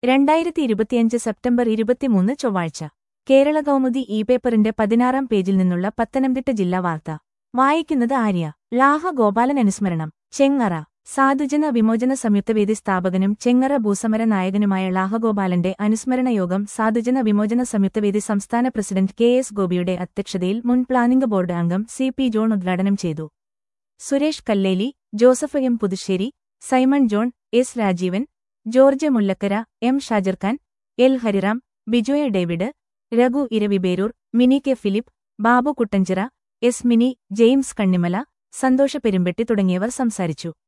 രണ്ടായിരത്തി ഇരുപത്തിയഞ്ച് സെപ്റ്റംബർ ഇരുപത്തിമൂന്ന് ചൊവ്വാഴ്ച കേരള കൗമുദി ഇ പേപ്പറിന്റെ പതിനാറാം പേജിൽ നിന്നുള്ള പത്തനംതിട്ട ജില്ലാ വാർത്ത വായിക്കുന്നത് ആര്യ ലാഹ ഗോപാലൻ അനുസ്മരണം ചെങ്ങറ സാധുജന വിമോചന സംയുക്തവേദി സ്ഥാപകനും ചെങ്ങറ ഭൂസമര നായകനുമായ ലാഹഗോപാലന്റെ അനുസ്മരണ യോഗം സാധുജന വിമോചന സംയുക്തവേദി സംസ്ഥാന പ്രസിഡന്റ് കെ എസ് ഗോപിയുടെ അധ്യക്ഷതയിൽ മുൻ പ്ലാനിംഗ് ബോർഡ് അംഗം സി പി ജോൺ ഉദ്ഘാടനം ചെയ്തു Suresh Kalleli Joseph M Puthussery Simon John S Rajeevan George Mullakkara M Shajarkhan L Hariram Bijoya David Raghu Eraviperoor Mini K Philip Babu Kuttanchira S Mini James Kannimala Santhosha Perumpetty തുടങ്ങിയവർ സംസാരിച്ചു